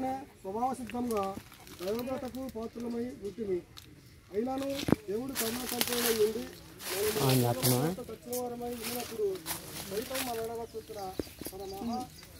వలన స్వభావ సిద్ధంగా దైవదతకు పాత్రలమై ఉంటుంది అయినాను దేవుడు కరుణ సంపూర్ణమై ఉండి మనము తక్షణ వారమై ఉన్నప్పుడు సైతం మన ఎడవ చూసిన మన మహా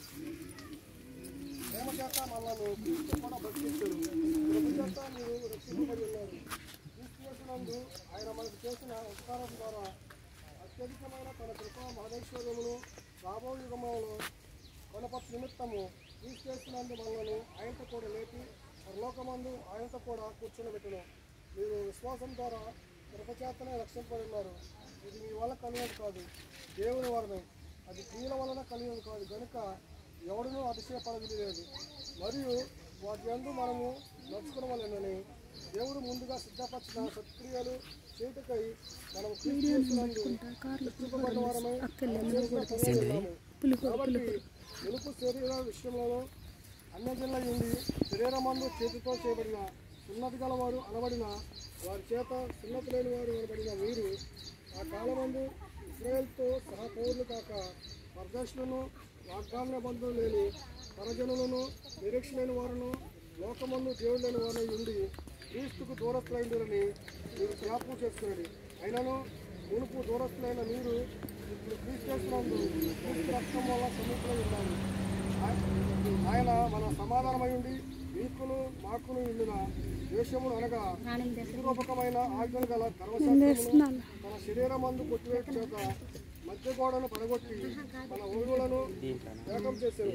ప్రేమ చేత మనల్ని క్రీస్తు కూడా భక్తించారు ప్రభు చేత మీరు రక్షింపబడి ఉన్నారు క్రీస్తు యేసునందు ఆయన మనకు చేసిన ఉపకారం ద్వారా అత్యధికమైన తన కృపా మహేశ్వరమును రాబో యుగములను కొనపత్ నిమిత్తము క్రీస్తు యేసునందు మనలను ఆయనతో కూడా లేపి పరలోకమందు ఆయనతో కూడా కూర్చోబెట్టను మీరు విశ్వాసం ద్వారా కృపచేతనే రక్షింపబడి ఉన్నారు ఇది మీ వల్ల కలిగేది కాదు దేవుని వలన అది క్రియల వలన కలిగేది కాదు కనుక ఎవడునూ అతిశయపడదు లేదు మరియు వాటి యందు మనము నడుచుకునవలెనని దేవుడు ముందుగా సిద్ధపరిచిన సత్క్రియలు చేటుకై మనం క్రీస్తు యేసునందు రక్షింపబడిన వారమై చేసిన పనులు ఉన్నాము. కాబట్టి వెలుపు శరీర విషయంలో అన్యజనుల ఉండి శరీరమందు చేతితో చేయబడిన సున్నతి గలవారు అనబడిన వారి చేత సున్నతి లేని వారు అనబడిన వీరు ఆ కాలమందు ఇస్రాయేల్తో సహా పౌరులు కాక పరదర్శులను వాగ్దాన బంధువులు లేని పరజనులను నిరీక్ష లేని వారును లోకమందు దేవుడు లేని వారు ఉండి క్రీస్తుకు దూరస్తులైందని మీరు జ్ఞాపకం చేసుకున్నది అయినను మునుపు దూరస్తులైన మీరు ఇప్పుడు క్రీస్తు చేస్తున్నందు క్రీస్తు రక్తం వల్ల సమీపంలో ఉన్నాము ఆయ- ఆయన మన సమాధానమై ఉండి మీకును మాకును ఇండిన దేశమును అనగా రూపకమైన ఆజ్ఞలు గల గర్వశాస్త్రమును మన శరీరమందు కొట్టివేట చేత మధ్య గోడను పడగొట్టి మన ఒడుగులను ఏకం చేశారు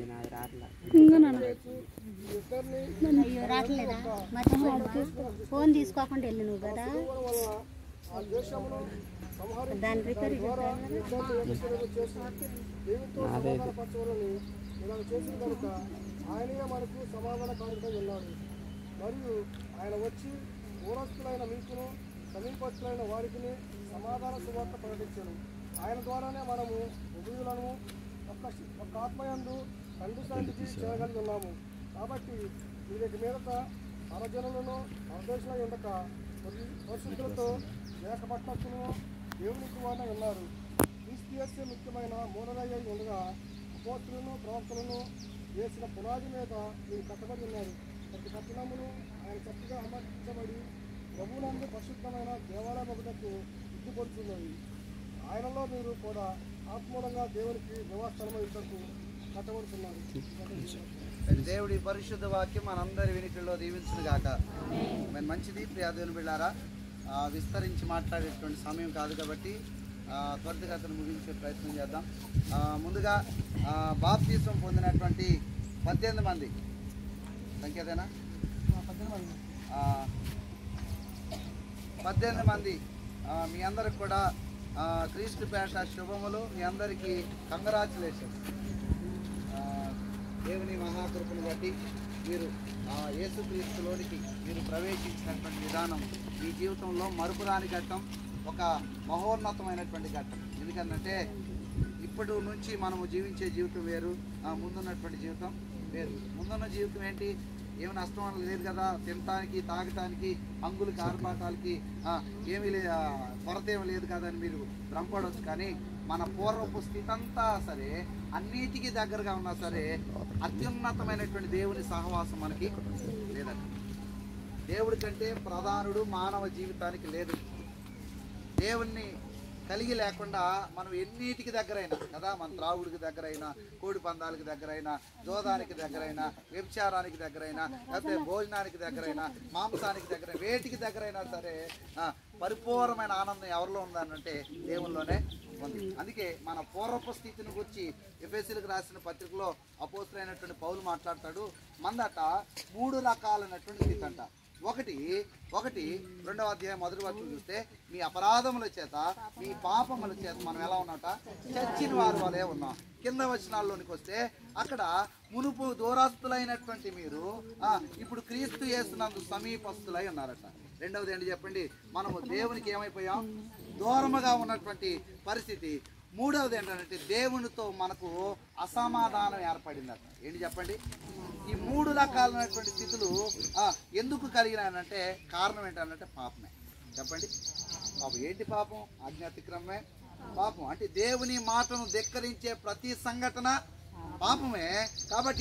ఇద్దరిని అయ్యో రావట్లేదా మర్చిపోయావా ఫోన్ తీసుకోకుండా వెళ్ళి నువ్వు కదా శిలువ వలన ఆ దేశమును సంహరించి దాని రిపేర్ ద్వారా యుద్ధాన్ని ఏకశిలను చేసి దేవునితో సమాధానపరచవాలని ఇలా చేసిన కనుక ఆయనే మనకు సమాధానకారుడై ఉన్నాడు మరియు ఆయన వచ్చి దూరస్తులైన మీకును సమీపస్తులైన వారికి సమాధాన సువార్త ప్రకటించాను ఆయన ద్వారానే మనము ఉభయులను ఒక్క ఒక్క ఆత్మయందు తండ్రి శాంతికి చేయగలిగి ఉన్నాము కాబట్టి వీరికి మీదట పరజనులను పరదేశంలో ఉండక పరి- పరిశుద్ధులతో ఏకపట్నస్తును దేవుని కుమారులై ఉన్నారు క్రీస్తు ముఖ్యమైన మూలరయ్య ఉండగా అపోస్తులను ప్రవక్తలను వేసిన పునాది మీద మీరు కట్టబడి ఉన్నారు ప్రతి పట్టణమును ఆయన చక్కగా అమర్చబడి ప్రభునందు పరిశుద్ధమైన దేవాలయం ఒకటకు ఇట్టుకొడుతున్నది ఆయనలో మీరు కూడా ఆత్మూలంగా దేవునికి నివాసస్థలమై ఇంతకు కట్టబడుతున్నారు దేవుడి పరిశుద్ధ వాక్యం మనందరి వెనుకల్లో దీవించును గాక మరి మంచిది ప్రియాదేవుని బిళ్ళారా ఆ, విస్తరించి మాట్లాడేటువంటి సమయం కాదు కాబట్టి ఆ, త్వరితగతిని ముగించే ప్రయత్నం చేద్దాం ఆ, ముందుగా ఆ, బాప్తీసం పొందినటువంటి పద్దెనిమిది మంది సంఖ్యదేనా ఆ, పద్దెనిమిది మంది ఆ, మీ అందరికి కూడా ఆ, క్రీస్తు పేట శుభములు మీ అందరికీ కంగ్రాచులేషన్ దేవుని మహాకృపను బట్టి మీరు ఆ, యేసుక్రీస్తులోనికి మీరు ప్రవేశించినటువంటి విధానం మీ జీవితంలో మరుపురాని ఘట్టం ఒక మహోన్నతమైనటువంటి ఘట్టం ఎందుకంటే ఇప్పటి నుంచి మనము జీవించే జీవితం వేరు ఆ, ముందున్నటువంటి జీవితం వేరు ముందున్న జీవితం ఏంటి ఏమి నష్టం అని లేదు కదా తినటానికి తాగటానికి హంగులకి ఆర్భాటాలకి ఆ, ఏమీ లే ఆ, కొరత ఏమీ లేదు కదా అని మీరు భ్రమపడవచ్చు కానీ మన పూర్వపు స్థితి అంతా సరే అన్నిటికీ దగ్గరగా ఉన్నా సరే అత్యున్నతమైనటువంటి దేవుని సహవాసం మనకి లేదండి దేవుడి కంటే ప్రధానుడు మానవ జీవితానికి లేదు దేవుణ్ణి కలిగి లేకుండా మనం ఎన్నిటికి దగ్గరైనా కదా మన త్రాగుడికి దగ్గరైనా కోడి పందాలకి దగ్గరైనా జోదానికి దగ్గరైనా వ్యభిచారానికి దగ్గరైనా లేకపోతే భోజనానికి దగ్గరైనా మాంసానికి దగ్గర వేటికి దగ్గరైనా సరే ఆ, పరిపూర్ణమైన ఆనందం ఎవరిలో ఉందనంటే దేవుల్లోనే ఉంది అందుకే మన పూర్వపు స్థితిని గురించి ఎఫ్ఎస్సీలకు రాసిన పత్రికలో అపోస్తులైనటువంటి పౌలు మాట్లాడతాడు మందట మూడు రకాలైనటువంటి స్థితి అంట ఒకటి ఒకటి రెండవ అధ్యాయం మొదటి వరకు చూస్తే మీ అపరాధముల చేత మీ పాపముల చేత మనం ఎలా ఉన్నట చచ్చిన వారు వలే ఉన్నాం కింద వచనాల్లోనికి వస్తే అక్కడ మునుపు దూరస్తులైనటువంటి మీరు ఆ, ఇప్పుడు క్రీస్తు యేసునందు సమీపస్తులై ఉన్నారట రెండవది ఏంటి చెప్పండి మనము దేవునికి ఏమైపోయాం దూరముగా ఉన్నటువంటి పరిస్థితి మూడవది ఏంటంటే దేవునితో మనకు అసమాధానం ఏర్పడిందట ఏంటి చెప్పండి ఈ మూడు రకాలైనటువంటి స్థితులు ఆ, ఎందుకు కలిగినాయంటే కారణం ఏంటంటే పాపమే చెప్పండి పాపం ఏంటి పాపం అజ్ఞాతిక్రమమే పాపం అంటే దేవుని మాటను ధిక్కరించే ప్రతి సంఘటన పాపమే కాబట్టి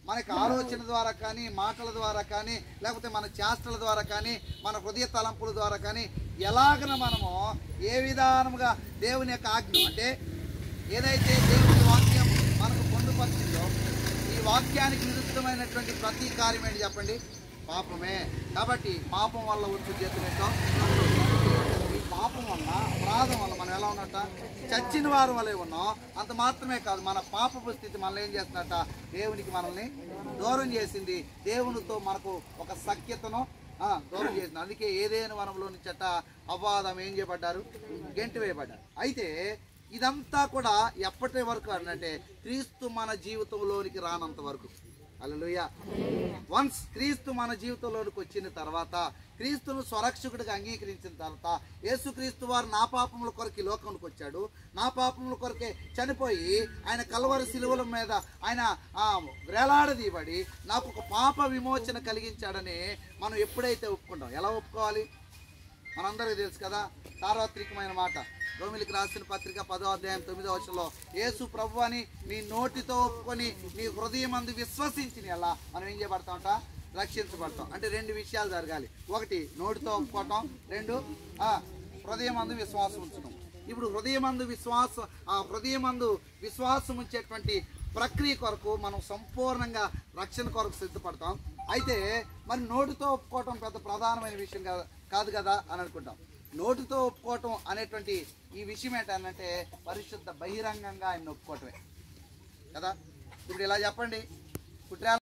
మనకి ఆలోచన ద్వారా కానీ మాటల ద్వారా కానీ లేకపోతే మన చేష్టల ద్వారా కానీ మన హృదయ తలంపుల ద్వారా కానీ ఎలాగన మనము ఏ విధానముగా దేవుని యొక్క ఆజ్ఞ అంటే ఏదైతే దేవుని వాక్యం మనకు పొందుపరిచిందో ఈ వాక్యానికి విరుద్ధమైనటువంటి ప్రతి కార్యం ఏంటి చెప్పండి పాపమే కాబట్టి పాపం వల్ల వచ్చే జీతం ఏంటో ఈ పాపం వల్ల అపరాధం వల్ల మనం ఎలా ఉన్నట్ట చచ్చిన వారు వలె ఉన్నాం అంత మాత్రమే కాదు మన పాపపు స్థితి మనల్ని ఏం చేస్తున్నట్ట దేవునికి మనల్ని దూరం చేసింది దేవునితో మనకు ఒక సఖ్యతను ఆ, దూరం చేసింది అందుకే ఏదైనా వనంలో నుంచట అవాదం ఏం చేయబడ్డారు గెంటి వేయబడ్డారు అయితే ఇదంతా కూడా ఎప్పటి వరకు అంటే క్రీస్తు మన జీవితంలోనికి రానంత వరకు అలలుయ వన్స్ క్రీస్తు మన జీవితంలోనికి వచ్చిన తర్వాత క్రీస్తును స్వరక్షకుడిగా అంగీకరించిన తర్వాత యేసుక్రీస్తు వారు నా పాపముల కొరకు ఈ లోకంలోకి వచ్చాడు నా పాపముల కొరకే చనిపోయి ఆయన కలవరి శిలువల మీద ఆయన ఆ, వేలాడదీయబడి నాకు ఒక పాప విమోచన కలిగించాడని మనం ఎప్పుడైతే ఒప్పుకుంటాం ఎలా ఒప్పుకోవాలి మనందరికీ తెలుసు కదా సార్వత్రికమైన మాట రోమిలికి రాసిన పత్రిక పదో అధ్యాయం తొమ్మిదో వచ్చంలో యేసు ప్రభు అని నీ నోటితో ఒప్పుకొని నీ హృదయం అందు విశ్వసించిన ఎలా మనం ఏం చేయబడతామంట రక్షించబడతాం అంటే రెండు విషయాలు జరగాలి ఒకటి నోటితో ఒప్పుకోవటం రెండు ఆ, హృదయం అందు విశ్వాసం ఉంచడం ఇప్పుడు హృదయమందు విశ్వాస ఆ హృదయమందు విశ్వాసం ఉంచేటువంటి ప్రక్రియ కొరకు మనం సంపూర్ణంగా రక్షణ కొరకు సిద్ధపడతాం అయితే మరి నోటితో ఒప్పుకోవటం పెద్ద ప్రధానమైన విషయం కాదు కాదు కదా అని అనుకుంటాం నోటితో ఒప్పుకోవటం అనేటువంటి ఈ విషయం ఏంటంటే పరిశుద్ధ బహిరంగంగా ఆయన ఒప్పుకోవటమే కదా ఇప్పుడు ఇలా చెప్పండి కుట్రాల